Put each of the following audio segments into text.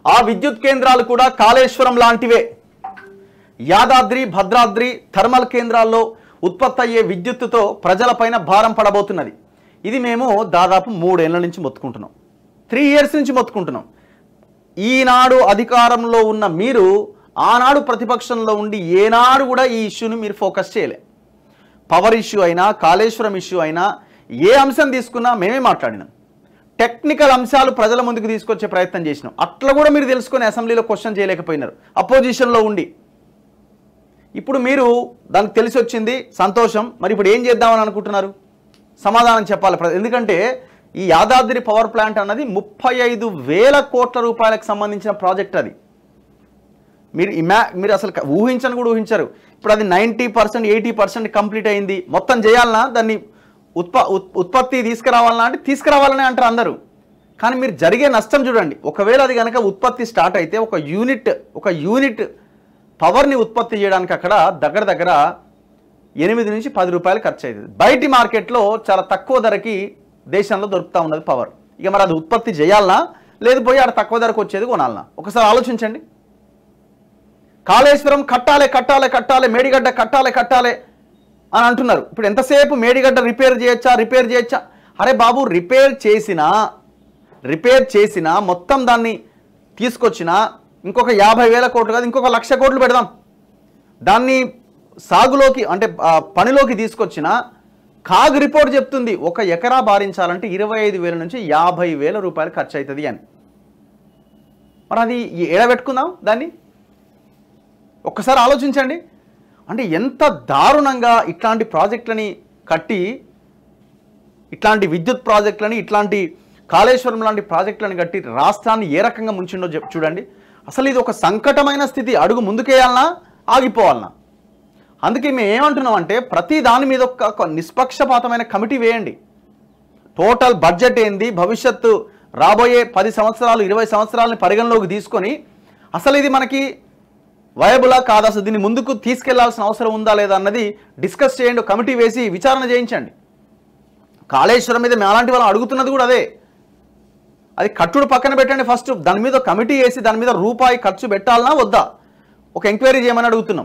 ఆ విద్యుత్ కేంద్రాలు కూడా కాళేశ్వరం లాంటివే యాదాద్రి భద్రాద్రి థర్మల్ కేంద్రాల్లో ఉత్పత్తి అయ్యే విద్యుత్తుతో ప్రజలపైన భారం పడబోతున్నది ఇది మేము దాదాపు మూడేళ్ల నుంచి మొత్తుకుంటున్నాం త్రీ ఇయర్స్ నుంచి మొత్తుకుంటున్నాం ఈనాడు అధికారంలో ఉన్న మీరు ఆనాడు ప్రతిపక్షంలో ఉండి ఏనాడు కూడా ఈ ఇష్యూని మీరు ఫోకస్ చేయలే పవర్ ఇష్యూ అయినా కాళేశ్వరం ఇష్యూ అయినా ఏ అంశం తీసుకున్నా మేమే మాట్లాడినాం టెక్నికల్ అంశాలు ప్రజల ముందుకు తీసుకొచ్చే ప్రయత్నం చేసినాం అట్లా కూడా మీరు తెలుసుకొని అసెంబ్లీలో క్వశ్చన్ చేయలేకపోయినారు అపోజిషన్లో ఉండి ఇప్పుడు మీరు దానికి తెలిసి వచ్చింది సంతోషం మరి ఇప్పుడు ఏం చేద్దామని అనుకుంటున్నారు సమాధానం చెప్పాలి ప్ర- ఎందుకంటే ఈ యాదాద్రి పవర్ ప్లాంట్ అన్నది ముప్పై ఐదు వేల కోట్ల రూపాయలకు సంబంధించిన ప్రాజెక్ట్ అది మీరు ఇమా మీరు అసలు క- ఊహించని కూడా ఊహించరు ఇప్పుడు అది ninety percent eighty percent complete అయింది మొత్తం చేయాలన్నా దాన్ని ఉత్ప ఉత్- ఉత్పత్తి తీసుకురావాలన్నా అంటే తీసుకురావాలనే అంటారు అందరూ కానీ మీరు జరిగే నష్టం చూడండి ఒకవేళ అది కనుక ఉత్పత్తి స్టార్ట్ అయితే ఒక యూనిట్ ఒక యూనిట్ పవర్ని ఉత్పత్తి చేయడానికి అక్కడ దగ్గర దగ్గర ఎనిమిది నుంచి పది రూపాయలు ఖర్చు అవుతుంది బయటి మార్కెట్లో చాలా తక్కువ ధరకి దేశంలో దొరుకుతూ ఉన్నది పవర్ ఇక మరి అది ఉత్పత్తి చేయాలనా లేదు పోయి ఆడ తక్కువ ధరకు వచ్చేది కొనాలనా ఒకసారి ఆలోచించండి కాళేశ్వరం కట్టాలే కట్టాలే కట్టాలే మేడిగడ్డ కట్టాలే కట్టాలే అని అంటున్నారు ఇప్పుడు ఎంతసేపు మేడిగడ్డ రిపేర్ చేయొచ్చా రిపేర్ చేయొచ్చా అరే బాబు రిపేర్ చేసినా రిపేర్ చేసినా మొత్తం దాన్ని తీసుకొచ్చినా ఇంకొక యాభై వేల కోట్లు కాదు ఇంకొక లక్ష కోట్లు పెడదాం దాన్ని సాగులోకి అంటే ఆ, పనిలోకి తీసుకొచ్చిన కాగ్ రిపోర్ట్ చెప్తుంది ఒక ఎకరా భారించాలంటే ఇరవై ఐదు వేల నుంచి యాభై వేల రూపాయలు ఖర్చు అవుతుంది అని మరి అది ఎడబెట్టుకుందాం దాన్ని ఒక్కసారి ఆలోచించండి అంటే ఎంత దారుణంగా ఇట్లాంటి ప్రాజెక్టులని కట్టి ఇట్లాంటి విద్యుత్ ప్రాజెక్టులని ఇట్లాంటి కాళేశ్వరం లాంటి ప్రాజెక్టులను కట్టి రాష్ట్రాన్ని ఏ రకంగా ముంచిండో చెప్ చూడండి అసలు ఇది ఒక సంకటమైన స్థితి అడుగు ముందుకేయాలనా ఆగిపోవాలనా అందుకే మేము ఏమంటున్నాం అంటే ప్రతి దాని మీద ఒక ఒక నిష్పక్షపాతమైన కమిటీ వేయండి టోటల్ బడ్జెట్ ఏంది భవిష్యత్తు రాబోయే పది సంవత్సరాలు ఇరవై సంవత్సరాలని పరిగణలోకి తీసుకొని అసలు ఇది మనకి వయబులా కాదా అసలు దీన్ని ముందుకు తీసుకెళ్లాల్సిన అవసరం ఉందా లేదా అన్నది డిస్కస్ చేయండి ఒక కమిటీ వేసి విచారణ చేయించండి కాళేశ్వరం మీద మేము అలాంటి వాళ్ళని అడుగుతున్నది కూడా అదే అది కట్టుడు పక్కన పెట్టండి ఫస్ట్ దాని మీద ఒక కమిటీ వేసి దాని మీద రూపాయి ఖర్చు పెట్టాలనా వద్దా ఒక ఎంక్వైరీ చేయమని అడుగుతున్నాం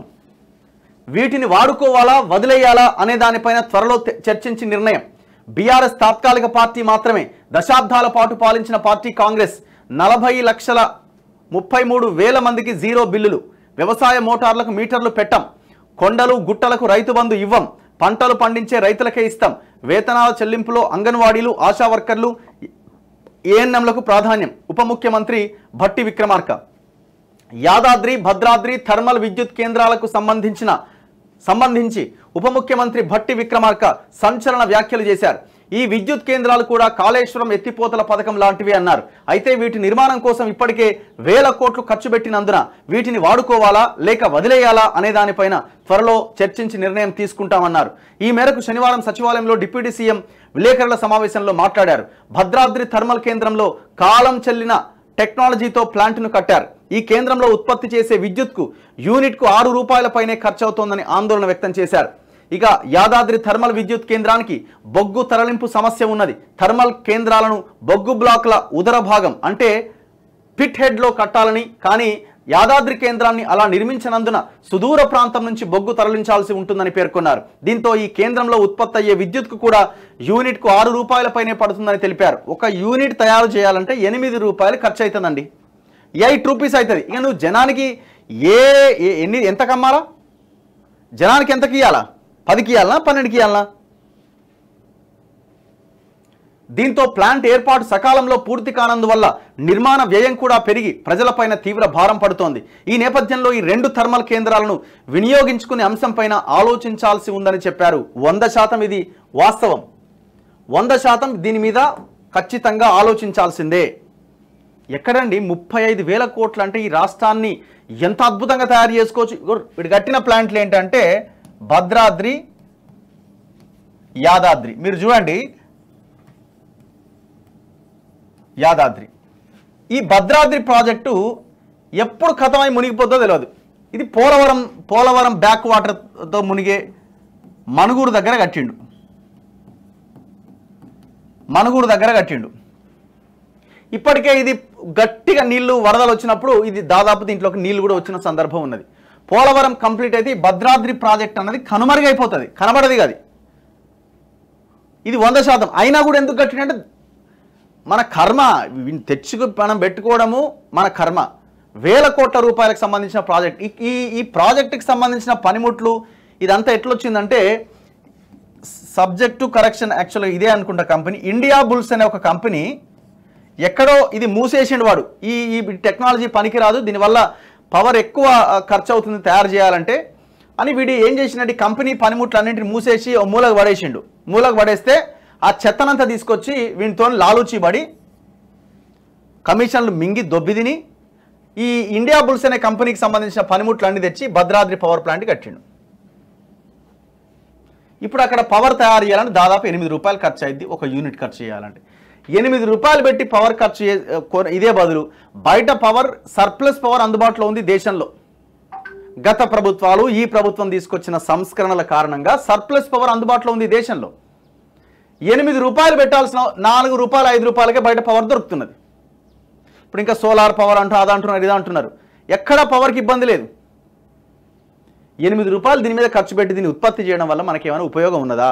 వీటిని వాడుకోవాలా వదిలేయాలా అనే దానిపైన త్వరలో తె- చర్చించి నిర్ణయం బీఆర్ఎస్ తాత్కాలిక పార్టీ మాత్రమే దశాబ్దాల పాటు పాలించిన పార్టీ కాంగ్రెస్ నలభై లక్షల ముప్పై మూడు వేల మందికి జీరో బిల్లులు వ్యవసాయ మోటార్లకు మీటర్లు పెట్టం కొండలు గుట్టలకు రైతు బంధు ఇవ్వం పంటలు పండించే రైతులకే ఇస్తాం వేతనాల చెల్లింపులో అంగన్వాడీలు ఆశా వర్కర్లు ఏఎన్ఎంలకు ప్రాధాన్యం ఉప ముఖ్యమంత్రి భట్టి విక్రమార్క యాదాద్రి భద్రాద్రి థర్మల్ విద్యుత్ కేంద్రాలకు సంబంధించిన సంబంధించి ఉప ముఖ్యమంత్రి భట్టి విక్రమార్క సంచలన వ్యాఖ్యలు చేశారు ఈ విద్యుత్ కేంద్రాలు కూడా కాళేశ్వరం ఎత్తిపోతల పథకం లాంటివి అన్నారు అయితే వీటి నిర్మాణం కోసం ఇప్పటికే వేల కోట్లు ఖర్చు పెట్టినందున వీటిని వాడుకోవాలా లేక వదిలేయాలా అనే దానిపైన త్వరలో చర్చించి నిర్ణయం తీసుకుంటామన్నారు ఈ మేరకు శనివారం సచివాలయంలో డిప్యూటీ సీఎం విలేకరుల సమావేశంలో మాట్లాడారు భద్రాద్రి థర్మల్ కేంద్రంలో కాలం చెల్లిన టెక్నాలజీతో ప్లాంట్ను కట్టారు ఈ కేంద్రంలో ఉత్పత్తి చేసే విద్యుత్కు యూనిట్కు ఆరు రూపాయల పైనే ఖర్చవుతోందని ఆందోళన వ్యక్తం చేశారు ఇక యాదాద్రి థర్మల్ విద్యుత్ కేంద్రానికి బొగ్గు తరలింపు సమస్య ఉన్నది థర్మల్ కేంద్రాలను బొగ్గు బ్లాక్ల ఉదర భాగం అంటే పిట్ హెడ్లో కట్టాలని కానీ యాదాద్రి కేంద్రాన్ని అలా నిర్మించనందున సుదూర ప్రాంతం నుంచి బొగ్గు తరలించాల్సి ఉంటుందని పేర్కొన్నారు దీంతో ఈ కేంద్రంలో ఉత్పత్తి అయ్యే విద్యుత్కు కూడా యూనిట్కు ఆరు రూపాయలపైనే పడుతుందని తెలిపారు ఒక యూనిట్ తయారు చేయాలంటే ఎనిమిది రూపాయలు ఖర్చు అవుతుందండి ఎయిట్ రూపీస్ అవుతుంది ఇక నువ్వు జనానికి ఏ ఏ- ఎన్ని ఎంత కమ్మాలా జనానికి ఎంతకి ఇవ్వాలా పదికి ఇవ్వాలనా పన్నెండుకి ఇవ్వాలనా దీంతో ప్లాంట్ ఏర్పాటు సకాలంలో పూర్తి కానందువల్ల నిర్మాణ వ్యయం కూడా పెరిగి ప్రజలపైన తీవ్ర భారం పడుతోంది ఈ నేపథ్యంలో ఈ రెండు థర్మల్ కేంద్రాలను వినియోగించుకునే అంశంపైన ఆలోచించాల్సి ఉందని చెప్పారు వంద శాతం ఇది వాస్తవం వంద శాతం దీని మీద ఖచ్చితంగా ఆలోచించాల్సిందే ఎక్కడండి ముప్పై ఐదు వేల కోట్లు అంటే ఈ రాష్ట్రాన్ని ఎంత అద్భుతంగా తయారు చేసుకోవచ్చు ఇగో వీడు కట్టిన ప్లాంట్లు ఏంటంటే భద్రాద్రి యాదాద్రి మీరు చూడండి యాదాద్రి ఈ భద్రాద్రి ప్రాజెక్టు ఎప్పుడు ఖతమై మునిగిపోతుందో తెలియదు ఇది పోలవరం పోలవరం బ్యాక్ వాటర్తో మునిగే మనుగూరు దగ్గర కట్టిండు మనుగూరు దగ్గర కట్టిండు ఇప్పటికే ఇది గట్టిగా నీళ్లు వరదలు వచ్చినప్పుడు ఇది దాదాపు దీంట్లోకి నీళ్లు కూడా వచ్చిన సందర్భం ఉన్నది పోలవరం కంప్లీట్ అయితే ఈ భద్రాద్రి ప్రాజెక్ట్ అన్నది కనుమరుగైపోతుంది కనబడది కాదు ఇది వంద శాతం అయినా కూడా ఎందుకు కట్టినంటే మన కర్మ వీటిని తెచ్చుకు మనం పెట్టుకోవడము మన కర్మ వేల కోట్ల రూపాయలకు సంబంధించిన ప్రాజెక్ట్ ఈ- ఈ ఈ ప్రాజెక్టుకి సంబంధించిన పనిముట్లు ఇదంతా ఎట్లొచ్చిందంటే సబ్జెక్ట్ టు కరెక్షన్ యాక్చువల్గా ఇదే అనుకుంటా కంపెనీ ఇండియా బుల్స్ అనే ఒక కంపెనీ ఎక్కడో ఇది మూసేసిండు వాడు ఈ ఈ టెక్నాలజీ పనికిరాదు దీనివల్ల పవర్ ఎక్కువ ఆ, ఖర్చు అవుతుంది తయారు చేయాలంటే అని వీడు ఏం చేసినట్టు ఈ కంపెనీ పనిముట్లు అన్నింటిని మూసేసి ఓ మూలకు పడేసిండు మూలకు పడేస్తే ఆ చెత్తనంతా తీసుకొచ్చి వీటితో లాలూచి పడి కమిషన్లు మింగి దొబ్బిదిని ఈ ఇండియా బుల్స్ అనే కంపెనీకి సంబంధించిన పనిముట్లు అన్ని తెచ్చి భద్రాద్రి పవర్ ప్లాంట్ కట్టిండు ఇప్పుడు అక్కడ పవర్ తయారు చేయాలంటే దాదాపు ఎనిమిది రూపాయలు ఖర్చు అయింది ఒక యూనిట్ ఖర్చు చేయాలంటే ఎనిమిది రూపాయలు పెట్టి పవర్ ఖర్చు చే కొ- ఇదే బదులు బయట పవర్ సర్ప్లస్ పవర్ అందుబాటులో ఉంది దేశంలో గత ప్రభుత్వాలు ఈ ప్రభుత్వం తీసుకొచ్చిన సంస్కరణల కారణంగా సర్ప్లస్ పవర్ అందుబాటులో ఉంది దేశంలో ఎనిమిది రూపాయలు పెట్టాల్సిన నాలుగు రూపాయలు ఐదు రూపాయలకే బయట పవర్ దొరుకుతున్నది ఇప్పుడు ఇంకా సోలార్ పవర్ అంటూ అది అంటున్నారు ఇది అంటున్నారు ఎక్కడ పవర్కి ఇబ్బంది లేదు ఎనిమిది రూపాయలు దీని మీద ఖర్చు పెట్టి దీన్ని ఉత్పత్తి చేయడం వల్ల మనకేమైనా ఉపయోగం ఉన్నదా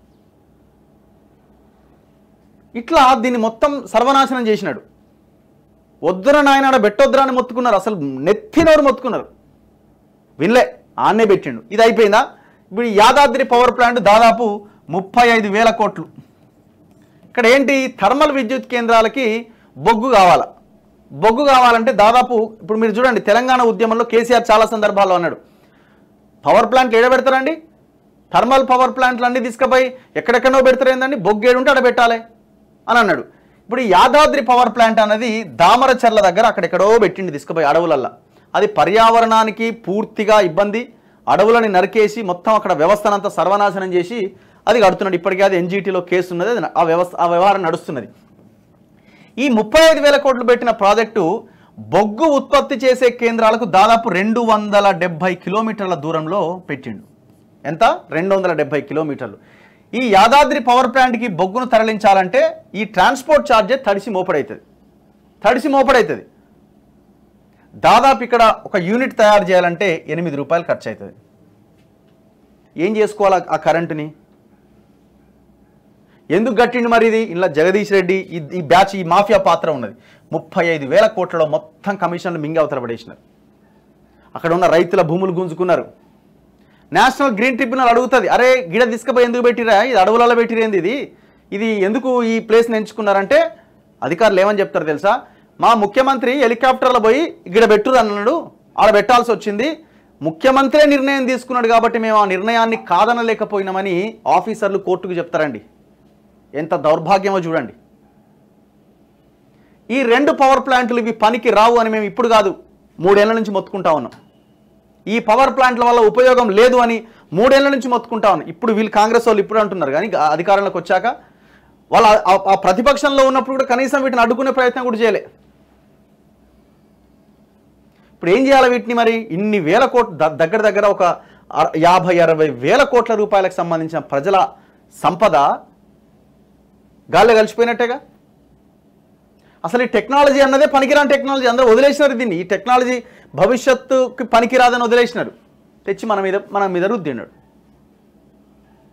ఇట్లా దీన్ని మొత్తం సర్వనాశనం చేసినాడు వద్దున నాయన బెట్టొద్దురా అని మొత్తుకున్నారు అసలు నెత్తినోరు మొత్తుకున్నారు వినలే ఆన్నే పెట్టిండు ఇది అయిపోయిందా ఇప్పుడు ఈ యాదాద్రి పవర్ ప్లాంట్ దాదాపు ముప్పై ఐదు వేల కోట్లు ఇక్కడ ఏంటి థర్మల్ విద్యుత్ కేంద్రాలకి బొగ్గు కావాలా బొగ్గు కావాలంటే దాదాపు ఇప్పుడు మీరు చూడండి తెలంగాణ ఉద్యమంలో కేసీఆర్ చాలా సందర్భాల్లో అన్నాడు పవర్ ప్లాంట్లు ఏడ పెడతారండి థర్మల్ పవర్ ప్లాంట్లు అన్ని తీసుకుపోయి ఎక్కడెక్కడో పెడతారు ఏందండి బొగ్గు ఏడుంటే అక్కడ పెట్టాలి అని అన్నాడు ఇప్పుడు ఈ యాదాద్రి పవర్ ప్లాంట్ అనేది దామరచర్ల దగ్గర అక్కడెక్కడో పెట్టిండి తీసుకుపోయి అడవులల్లా అది పర్యావరణానికి పూర్తిగా ఇబ్బంది అడవులని నరికేసి మొత్తం అక్కడ వ్యవస్థనంతా సర్వనాశనం చేసి అది కడుతున్నాడు ఇప్పటికే అది ఎన్జీటీలో కేసు ఉన్నది అది ఆ వ్యవస్థ ఆ వ్యవహారం నడుస్తున్నది ఈ ముప్పై ఐదు వేల కోట్లు పెట్టిన ప్రాజెక్టు బొగ్గు ఉత్పత్తి చేసే కేంద్రాలకు దాదాపు రెండు వందల డెబ్బై కిలోమీటర్ల దూరంలో పెట్టిండు ఎంత రెండు వందల డెబ్బై కిలోమీటర్లు ఈ యాదాద్రి పవర్ ప్లాంట్కి బొగ్గును తరలించాలంటే ఈ ట్రాన్స్పోర్ట్ ఛార్జే తడిసి మోపడవుతుంది తడిసి మోపడవుతుంది దాదాపు ఇక్కడ ఒక యూనిట్ తయారు చేయాలంటే ఎనిమిది రూపాయలు ఖర్చు అవుతుంది ఏం చేసుకోవాలి ఆ- ఆ కరెంటుని ఎందుకు గట్టిండు మరి ఇది ఇలా జగదీష్ రెడ్డి ఈ- ఈ బ్యాచ్ ఈ మాఫియా పాత్ర ఉన్నది ముప్పై ఐదు వేల కోట్లలో మొత్తం కమిషన్లు మింగి అవతల పడేసినారు అక్కడ ఉన్న రైతుల భూములు గుంజుకున్నారు నేషనల్ గ్రీన్ ట్రిబ్యునల్ అడుగుతుంది అరే గిడ తీసుకుపోయి ఎందుకు పెట్టిరా ఇది అడవులలో పెట్టిరేంది ఇది ఇది ఎందుకు ఈ ప్లేస్ని ఎంచుకున్నారంటే అధికారులు ఏమని చెప్తారు తెలుసా మా ముఖ్యమంత్రి హెలికాప్టర్లో పోయి ఇక్కడ పెట్టురు అన్నాడు ఆడ పెట్టాల్సి వచ్చింది ముఖ్యమంత్రే నిర్ణయం తీసుకున్నాడు కాబట్టి మేము ఆ నిర్ణయాన్ని కాదనలేకపోయినామని ఆఫీసర్లు కోర్టుకు చెప్తారండి ఎంత దౌర్భాగ్యమో చూడండి ఈ రెండు పవర్ ప్లాంట్లు ఇవి పనికి రావు అని మేము ఇప్పుడు కాదు మూడేళ్ల నుంచి మొత్తుకుంటా ఉన్నాం ఈ పవర్ ప్లాంట్ల వల్ల ఉపయోగం లేదు అని మూడేళ్ల నుంచి మొత్తుకుంటా ఉన్నాం ఇప్పుడు వీళ్ళు కాంగ్రెస్ వాళ్ళు ఇప్పుడు అంటున్నారు కానీ ఆ అధికారంలోకి వచ్చాక వాళ్ళు ఆ- ఆ- ఆ ప్రతిపక్షంలో ఉన్నప్పుడు కూడా కనీసం వీటిని అడ్డుకునే ప్రయత్నం కూడా చేయలే ఇప్పుడు ఏం చేయాలి వీటిని మరి ఇన్ని వేల కోట్ల ద- దగ్గర దగ్గర ఒక అర- యాభై అరవై వేల కోట్ల రూపాయలకు సంబంధించిన ప్రజల సంపద గాల్లో కలిసిపోయినట్టేగా అసలు ఈ టెక్నాలజీ అన్నదే పనికిరాని టెక్నాలజీ అందరూ వదిలేసినారు దీన్ని ఈ టెక్నాలజీ భవిష్యత్తుకి పనికిరాదని వదిలేసినారు తెచ్చి మన మీద మన మీద రుద్దినాడు